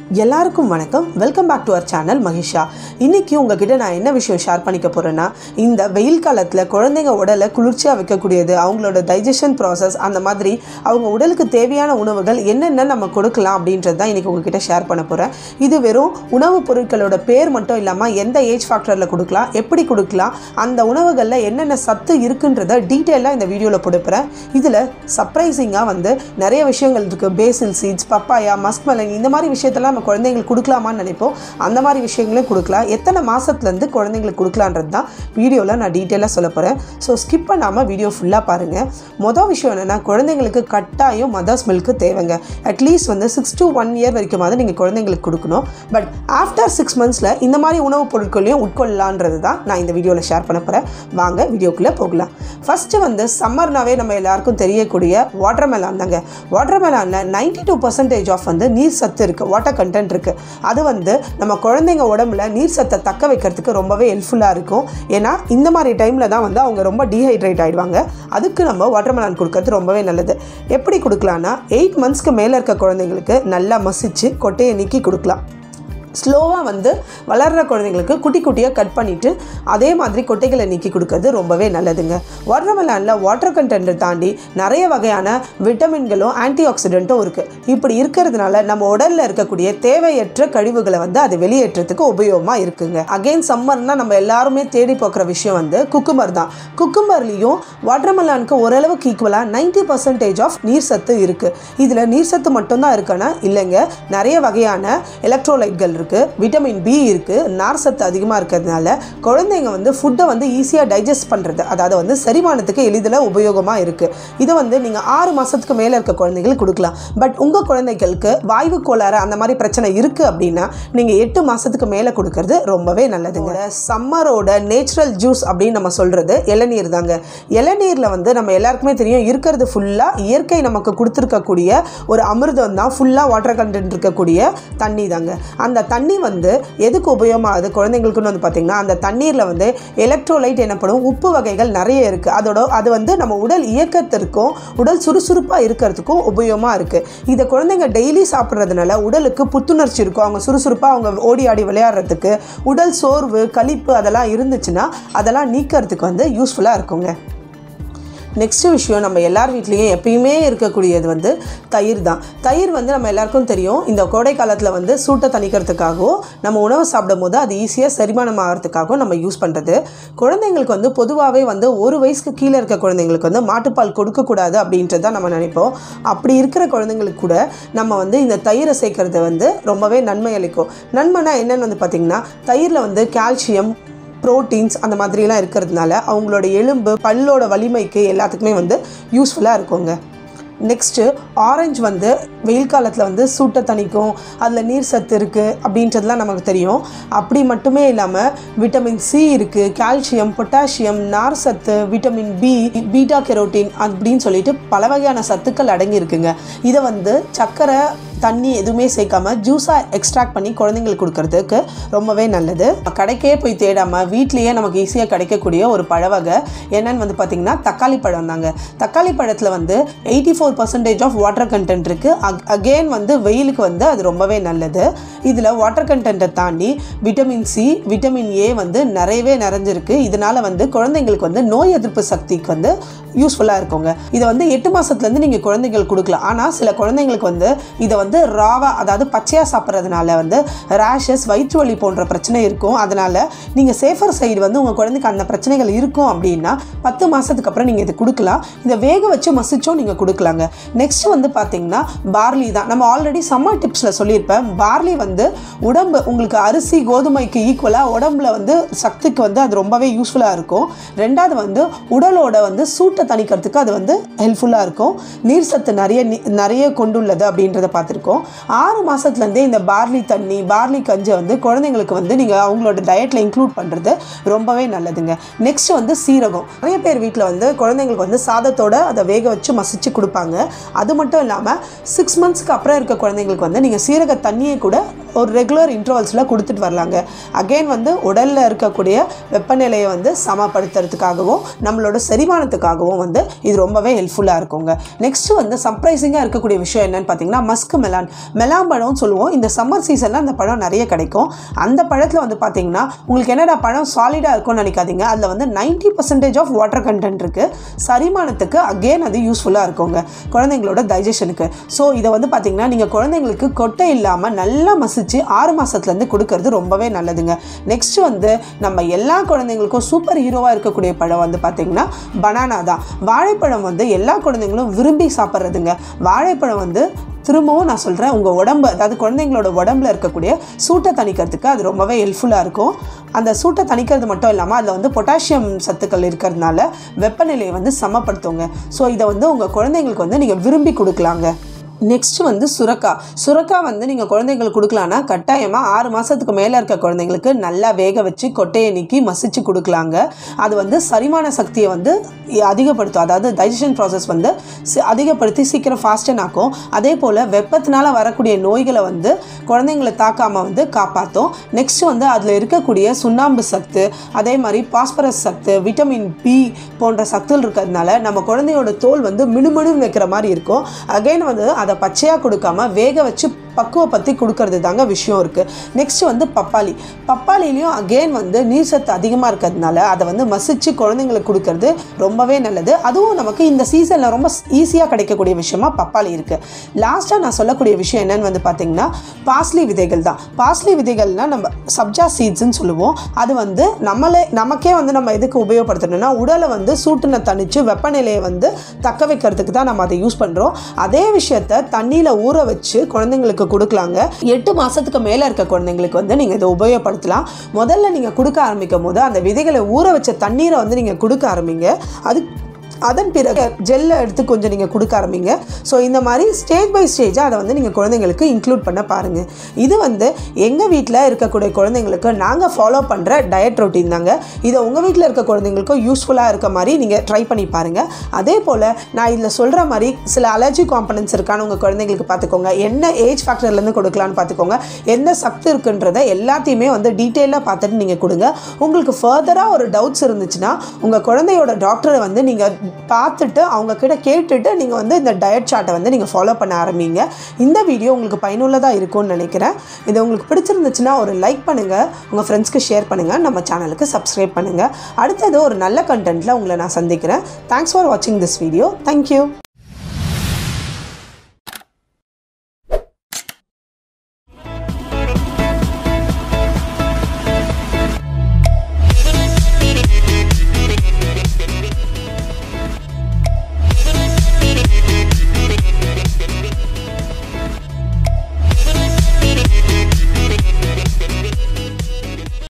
எல்லாருக்கும் வணக்கம் welcome back to our channel Mahisha இன்னைக்கு உங்ககிட்ட நான் என்ன விஷயம் ஷேர் பண்ணிக்க போகிறேன்னா இந்த வெயில் காலத்தில் குழந்தைங்க உடலை குளிர்ச்சியாக வைக்கக்கூடியது அவங்களோட டைஜஷன் ப்ராசஸ் அந்த மாதிரி அவங்க உடலுக்கு தேவையான உணவுகள் என்னென்ன நம்ம கொடுக்கலாம் அப்படின்றது தான் இன்றைக்கி உங்ககிட்ட ஷேர் பண்ண போகிறேன் இது வெறும் உணவுப் பொருட்களோட பேர் மட்டும் இல்லாமல் எந்த ஏஜ் ஃபேக்டரில் கொடுக்கலாம் எப்படி கொடுக்கலாம் அந்த உணவுகளில் என்னென்ன சத்து இருக்குன்றத டீட்டெயிலாக இந்த வீடியோவில் கொடுப்பேன் இதில் சர்ப்ரைசிங்காக வந்து நிறைய விஷயங்கள் இருக்குது பேசில் சீட்ஸ் பப்பாயா மஸ்க்மெலன் இந்த மாதிரி விஷயத்தெல்லாம் நம்ம குழந்தைங்களுக்கு கொடுக்கலாமான்னு நினைப்போம் அந்த மாதிரி விஷயங்களையும் கொடுக்கலாம் எத்தனை மாதத்துலேருந்து குழந்தைங்களுக்கு கொடுக்கலான்றது தான் வீடியோவில் நான் டீட்டெயிலாக சொல்ல போகிறேன் ஸோ ஸ்கிப் பண்ணாமல் வீடியோ ஃபுல்லாக பாருங்கள் மொதல் விஷயம் என்னென்னா குழந்தைங்களுக்கு கட்டாயம் மதர்ஸ் மில்க்கு தேவைங்க அட்லீஸ்ட் வந்து சிக்ஸ் to ஒன் இயர் வரைக்குமாவது நீங்கள் குழந்தைங்களுக்கு கொடுக்கணும் பட் ஆஃப்டர் சிக்ஸ் மந்த்ஸில் இந்த மாதிரி உணவுப் பொருட்களையும் உட்கொள்ளலான்றது தான் நான் இந்த வீடியோவில் ஷேர் பண்ண போகிறேன் வாங்க வீடியோக்குள்ளே போகலாம் ஃபஸ்ட்டு வந்து சம்மர்னாவே நம்ம எல்லாருக்கும் தெரியக்கூடிய வாட்டர் மெலான் தாங்க வாட்டர் மெலானில் நைன்டி டூ பர்சன்டேஜ் ஆஃப் வந்து நீர் சத்து இருக்குது வாட்டர் கண்டென்ட் இருக்குது அது வந்து நம்ம குழந்தைங்க உடம்புல நீர் சத்தை தக்க வைக்கிறதுக்கு ரொம்பவே ஹெல்ப்ஃபுல்லாக இருக்கும் ஏன்னா இந்த மாதிரி டைமில் தான் வந்து அவங்க ரொம்ப டீஹைட்ரேட் ஆகிடுவாங்க அதுக்கு நம்ம வாட்டர் மெலான் கொடுக்கறது ரொம்பவே நல்லது எப்படி கொடுக்கலான்னா எயிட் மந்த்ஸ்க்கு மேலே இருக்க குழந்தைங்களுக்கு நல்லா மசிச்சு கொட்டையை நீக்கி கொடுக்கலாம் ஸ்லோவாக வந்து வளர்கிற குழந்தைங்களுக்கு குட்டி குட்டியாக கட் பண்ணிவிட்டு அதே மாதிரி கொட்டைகளை நீக்கி கொடுக்கறது ரொம்பவே நல்லதுங்க வாட்டர்மெலானில் வாட்டர் கண்டென்ட்டை தாண்டி நிறைய வகையான விட்டமின்களும் ஆன்டி ஆக்சிடென்ட்டும் இருக்குது இப்படி இருக்கிறதுனால நம்ம உடலில் இருக்கக்கூடிய தேவையற்ற கழிவுகளை வந்து அது வெளியேற்றத்துக்கு உபயோகமாக இருக்குங்க அகெயின் சம்மர்னால் நம்ம எல்லாருமே தேடி போக்குற விஷயம் வந்து குக்குமர் தான் குக்குமர்லேயும் வாட்டர்மெலானுக்கு ஓரளவுக்கு ஈக்குவலாக நைன்டி பர்சன்டேஜ் ஆஃப் நீர் சத்து இருக்குது இதில் நீர் சத்து மட்டும்தான் இருக்குன்னா இல்லைங்க நிறைய வகையான எலக்ட்ரோலைட்கள் இருக்குது விட்டமின் பி இருக்குது நார் சத்து அதிகமாக இருக்கிறதுனால குழந்தைங்க வந்து ஃபுட்டை வந்து ஈஸியாக டைஜஸ்ட் பண்ணுறது அதாவது வந்து செரிமானத்துக்கு எளிதில் உபயோகமாக இருக்குது இதை வந்து நீங்கள் ஆறு மாதத்துக்கு மேலே இருக்க குழந்தைங்களுக்கு கொடுக்கலாம் பட் உங்கள் குழந்தைகளுக்கு வாய்வு கோளாறு அந்த மாதிரி பிரச்சனை இருக்குது அப்படின்னா நீங்கள் எட்டு மாதத்துக்கு மேலே கொடுக்கறது ரொம்பவே நல்லதுங்க சம்மரோட நேச்சுரல் ஜூஸ் அப்படின்னு நம்ம சொல்கிறது இளநீர் தாங்க இளநீரில் வந்து நம்ம எல்லாருக்குமே தெரியும் இருக்கிறது ஃபுல்லாக இயற்கை நமக்கு கொடுத்துருக்கக்கூடிய ஒரு அமிர்தம் தான் ஃபுல்லாக வாட்டர் கண்டென்ட் இருக்கக்கூடிய தண்ணி தாங்க அந்த தண்ணி வந்து எதுக்கு உபயோகமாகுது குழந்தைங்களுக்குன்னு வந்து பார்த்திங்கன்னா அந்த தண்ணீரில் வந்து எலக்ட்ரோலைட் எனப்படும் உப்பு வகைகள் நிறைய இருக்குது அதோட அது வந்து நம்ம உடல் இயக்கத்திற்கும் உடல் சுறுசுறுப்பாக இருக்கிறதுக்கும் உபயோகமாக இருக்குது இதை குழந்தைங்க டெய்லி சாப்பிட்றதுனால உடலுக்கு புத்துணர்ச்சி இருக்கும் அவங்க சுறுசுறுப்பாக அவங்க ஓடி ஆடி விளையாடுறதுக்கு உடல் சோர்வு கழிப்பு அதெல்லாம் இருந்துச்சுன்னா அதெல்லாம் நீக்கிறதுக்கு வந்து யூஸ்ஃபுல்லாக இருக்குங்க நெக்ஸ்ட் விஷயம் நம்ம எல்லார் வீட்லேயும் எப்பயுமே இருக்கக்கூடியது வந்து தயிர் தான் தயிர் வந்து நம்ம எல்லாருக்கும் தெரியும் இந்த கோடை காலத்தில் வந்து சூட்டை தணிக்கிறதுக்காகவும் நம்ம உணவு சாப்பிடும் போது அது ஈஸியாக செரிமானம் ஆகிறதுக்காகவும் நம்ம யூஸ் பண்ணுறது குழந்தைங்களுக்கு வந்து பொதுவாகவே வந்து ஒரு வயசுக்கு கீழே இருக்க குழந்தைங்களுக்கு வந்து மாட்டுப்பால் கொடுக்கக்கூடாது அப்படின்றது தான் நம்ம நினைப்போம் அப்படி இருக்கிற குழந்தைங்களுக்கு கூட நம்ம வந்து இந்த தயிரை சேர்க்கறது வந்து ரொம்பவே நன்மை அளிக்கும் நன்மைனா என்னென்னு வந்து பார்த்திங்கன்னா தயிரில் வந்து கால்சியம் ப்ரோட்டீன்ஸ் அந்த மாதிரிலாம் இருக்கிறதுனால அவங்களோட எலும்பு பல்லோட வலிமைக்கு எல்லாத்துக்குமே வந்து யூஸ்ஃபுல்லாக இருக்குங்க நெக்ஸ்ட்டு ஆரஞ்சு வந்து வெயில் காலத்தில் வந்து சூட்டை தணிக்கும் அதில் நீர் சத்து இருக்குது அப்படின்றதுலாம் நமக்கு தெரியும் அப்படி மட்டுமே இல்லாமல் விட்டமின் சி இருக்குது கால்சியம் பொட்டாசியம் நார் சத்து விட்டமின் பி பீட்டா கெரோட்டின் அப்படின்னு சொல்லிட்டு பல வகையான சத்துக்கள் அடங்கியிருக்குங்க இதை வந்து சர்க்கரை தண்ணி எதுவுமே சேர்க்காம ஜூஸாக எக்ஸ்ட்ராக்ட் பண்ணி குழந்தைங்களுக்கு கொடுக்கறதுக்கு ரொம்பவே நல்லது கடைக்கே போய் தேடாமல் வீட்லேயே நமக்கு ஈஸியாக கிடைக்கக்கூடிய ஒரு பழ வகை என்னன்னு வந்து பார்த்திங்கன்னா தக்காளி பழம் தாங்க தக்காளி பழத்தில் வந்து eighty four percentage of water content இருக்குது அகெயின் வந்து வெயிலுக்கு வந்து அது ரொம்பவே நல்லது இதில் வாட்டர் கண்டென்ட்டை தாண்டி விட்டமின் சி விட்டமின் ஏ வந்து நிறையவே நிறைஞ்சிருக்கு இதனால் வந்து குழந்தைங்களுக்கு வந்து நோய் எதிர்ப்பு சக்திக்கு வந்து யூஸ்ஃபுல்லாக இருக்குங்க இதை வந்து எட்டு மாதத்துலேருந்து நீங்கள் குழந்தைங்களுக்கு கொடுக்கலாம் ஆனால் சில குழந்தைங்களுக்கு வந்து இதை வந்து ராவா அதாவது பச்சையாக சாப்பிட்றதுனால வந்து ரேஷஸ் வயிற்று வலி போன்ற பிரச்சனை இருக்கும் அதனால் நீங்கள் சேஃபர் சைடு வந்து உங்கள் குழந்தைக்கு அந்த பிரச்சனைகள் இருக்கும் அப்படின்னா பத்து மாதத்துக்கு அப்புறம் நீங்கள் இதை கொடுக்கலாம் இதை வேக வச்சு மசிச்சும் நீங்கள் கொடுக்கலாங்க நெக்ஸ்ட் வந்து பார்த்தீங்கன்னா பார்லி தான் நம்ம ஆல்ரெடி சம்மர் டிப்ஸில் சொல்லியிருப்பேன் பார்லி வந்து உடம்பு உங்களுக்கு அரிசி கோதுமைக்கு ஈக்குவலாக உடம்புல வந்து சக்திக்கு வந்து அது ரொம்பவே யூஸ்ஃபுல்லாக இருக்கும் ரெண்டாவது வந்து உடலோட வந்து சூட்டை தணிக்கிறதுக்கு அது வந்து ஹெல்ப்ஃபுல்லாக இருக்கும் நீர் சத்து நிறைய நி- நிறைய கொண்டுள்ளது அப்படின்றத பார்த்துருக்கோம் ஆறு மாதத்துலேருந்தே இந்த பார்லி தண்ணி பார்லி கஞ்சை வந்து குழந்தைங்களுக்கு வந்து நீங்கள் அவங்களோட டயட்டில் இன்க்ளூட் பண்ணுறது ரொம்பவே நல்லதுங்க நெக்ஸ்ட் வந்து சீரகம் நிறைய பேர் வீட்டில் வந்து குழந்தைங்களுக்கு வந்து சாதத்தோட அதை வேக வச்சு மசிச்சு கொடுப்பாங்க அது மட்டும் இல்லாமல் சிக்ஸ் மந்த்ஸ்க்கு அப்புறம் இருக்க குழந்தைங்களுக்கு வந்து நீங்கள் சீரக தண்ணியை கூட ஒரு ரெகுலர் இன்டர்வல்ஸில் கொடுத்துட்டு வரலாங்க அகெயின் வந்து உடலில் இருக்கக்கூடிய வெப்பநிலையை வந்து சமப்படுத்துறதுக்காகவும் நம்மளோட செரிமானத்துக்காகவும் வந்து இது ரொம்பவே ஹெல்ப்ஃபுல்லாக இருக்குங்க நெக்ஸ்ட் வந்து சர்ப்ரைசிங்காக இருக்கக்கூடிய விஷயம் என்னன்னு பார்த்தீங்கன்னா மஸ்க் மெலான் மெலான் பழம்னு சொல்லுவோம் இந்த சம்மர் சீசனில் அந்த பழம் நிறைய கிடைக்கும் அந்த பழத்தில் வந்து பார்த்தீங்கன்னா உங்களுக்கு என்னடா பழம் சாலிடாக இருக்கும்னு நினைக்காதீங்க அதில் வந்து ninety percentage of water content இருக்குது சரிமானத்துக்கு அகெயின் அது யூஸ்ஃபுல்லாக இருக்குங்க குழந்தைங்களோட டைஜஷனுக்கு ஸோ இதை வந்து பார்த்தீங்கன்னா நீங்கள் குழந்தைங்களுக்கு கொட்டை இல்லாமல் நல்லா மசிச்சு ஆறு மாதத்துலேருந்து கொடுக்கறது ரொம்பவே நல்லதுங்க நெக்ஸ்ட் வந்து நம்ம எல்லா குழந்தைங்களுக்கும் சூப்பர் ஹீரோவாக இருக்கக்கூடிய பழம் வந்து பார்த்தீங்கன்னா பனானா தான் வாழைப்பழம் வந்து எல்லா குழந்தைங்களும் விரும்பி சாப்பிட்றதுங்க வாழைப்பழம் வந்து திரும்பவும் நான் சொல்கிறேன் உங்கள் உடம்பு அதாவது குழந்தைங்களோட உடம்புல இருக்கக்கூடிய சூட்டை தணிக்கிறதுக்கு அது ரொம்பவே ஹெல்ப்ஃபுல்லாக இருக்கும் அந்த சூட்டை தணிக்கிறது மட்டும் இல்லாமல் அதில் வந்து பொட்டாசியம் சத்துக்கள் இருக்கிறதுனால வெப்பநிலையை வந்து சமப்படுத்துங்க ஸோ இதை வந்து உங்கள் குழந்தைங்களுக்கு வந்து நீங்கள் விரும்பி கொடுக்கலாங்க நெக்ஸ்ட் வந்து சுரக்கா சுரக்கா வந்து நீங்கள் குழந்தைங்களுக்கு கொடுக்கலான்னா கட்டாயமாக ஆறு மாதத்துக்கு மேலே இருக்க குழந்தைங்களுக்கு நல்லா வேக வச்சு கொட்டையை நீக்கி மசிச்சு கொடுக்கலாங்க அது வந்து சரிமான சக்தியை வந்து அதிகப்படுத்தும் அதாவது டைஜஷன் ப்ராசஸ் வந்து சி- அதிகப்படுத்தி சீக்கிரம் ஃபாஸ்டன் ஆக்கும் அதே போல் வெப்பத்தினால வரக்கூடிய நோய்களை வந்து குழந்தைங்களை தாக்காமல் வந்து காப்பாற்றும் நெக்ஸ்ட் வந்து அதில் இருக்கக்கூடிய சுண்ணாம்பு சத்து அதே மாதிரி பாஸ்பரஸ் சத்து விட்டமின் பி போன்ற சத்துகள் இருக்கிறதுனால நம்ம குழந்தையோட தோல் வந்து மினுமினுன்னு வைக்கிற மாதிரி இருக்கும் அகைன் வந்து அதை பச்சையாக கொடுக்காம வேக வச்சு பக்குவப்படுத்தி கொடுக்கறது தாங்க விஷயம் இருக்குது நெக்ஸ்ட் வந்து பப்பாளி பப்பாளிலையும் அகெயின் வந்து நீர் சத்து அதிகமாக இருக்கிறதுனால அதை வந்து மசிச்சு குழந்தைங்களுக்கு கொடுக்கறது ரொம்பவே நல்லது அதுவும் நமக்கு இந்த சீசனில் ரொம்ப ஈஸியாக கிடைக்கக்கூடிய விஷயமா பப்பாளி இருக்குது லாஸ்ட்டாக நான் சொல்லக்கூடிய விஷயம் என்னன்னு வந்து பார்த்தீங்கன்னா பாஸ்லி விதைகள் தான் பாஸ்லி விதைகள்னால் நம்ம சப்ஜா சீட்ஸ்ன்னு சொல்லுவோம் அது வந்து நம்மளே நமக்கே வந்து நம்ம எதுக்கு உபயோகப்படுத்தணும்னா உடலை வந்து சூட்டுனை தணிச்சு வெப்பநிலையை வந்து தக்க வைக்கிறதுக்கு தான் நம்ம அதை யூஸ் பண்ணுறோம் அதே விஷயத்த தண்ணியில் ஊற வச்சு குழந்தைங்களுக்கு கொடுக்கலாங்க எட்டு மாதத்துக்கு மேலே இருக்க குழந்தைங்களுக்கு வந்து நீங்கள் இதை உபயோகப்படுத்தலாம் முதல்ல நீங்கள் கொடுக்க ஆரம்பிக்கும் போது அந்த விதைகளை ஊற வச்ச தண்ணீரை வந்து நீங்கள் கொடுக்க ஆரம்பிங்க அது அதன் பிறகு ஜெல்லை எடுத்து கொஞ்சம் நீங்கள் கொடுக்க ஆரம்பிங்க ஸோ இந்த மாதிரி ஸ்டேஜ் பை ஸ்டேஜாக அதை வந்து நீங்கள் குழந்தைங்களுக்கு இன்க்ளூட் பண்ண பாருங்கள் இது வந்து எங்கள் வீட்டில் இருக்கக்கூடிய குழந்தைங்களுக்கு நாங்கள் ஃபாலோ பண்ணுற டயட் ரொட்டீன் தாங்க இதை உங்கள் வீட்டில் இருக்க குழந்தைங்களுக்கும் யூஸ்ஃபுல்லாக இருக்க மாதிரி நீங்கள் ட்ரை பண்ணி பாருங்கள் அதே போல் நான் இதில் சொல்கிற மாதிரி சில அலர்ஜி காம்பனன்ஸ் இருக்கான்னு உங்கள் குழந்தைங்களுக்கு பார்த்துக்கோங்க என்ன ஏஜ் ஃபேக்டர்லேருந்து கொடுக்கலான்னு பார்த்துக்கோங்க எந்த சக்தி இருக்குன்றதை எல்லாத்தையுமே வந்து டீட்டெயிலாக பார்த்துட்டு நீங்கள் கொடுங்க உங்களுக்கு ஃபர்தராக ஒரு டவுட்ஸ் இருந்துச்சுன்னா உங்கள் குழந்தையோட டாக்டரை வந்து நீங்கள் பார்த்துட்டு அவங்க கிட்ட கேட்டுட்டு நீங்கள் வந்து இந்த டயட் சார்ட்டை வந்து நீங்கள் ஃபாலோ பண்ண ஆரம்பிங்க இந்த வீடியோ உங்களுக்கு பயனுள்ளதாக இருக்கும்னு நினைக்கிறேன் இது உங்களுக்கு பிடிச்சிருந்துச்சுன்னா ஒரு லைக் பண்ணுங்கள் உங்கள் ஃப்ரெண்ட்ஸ்க்கு ஷேர் பண்ணுங்கள் நம்ம சேனலுக்கு சப்ஸ்கிரைப் பண்ணுங்கள் அடுத்தது ஒரு நல்ல கண்டென்ட்டில் உங்களை நான் சந்திக்கிறேன் தேங்க்ஸ் ஃபார் வாட்சிங் திஸ் வீடியோ தேங்க்யூ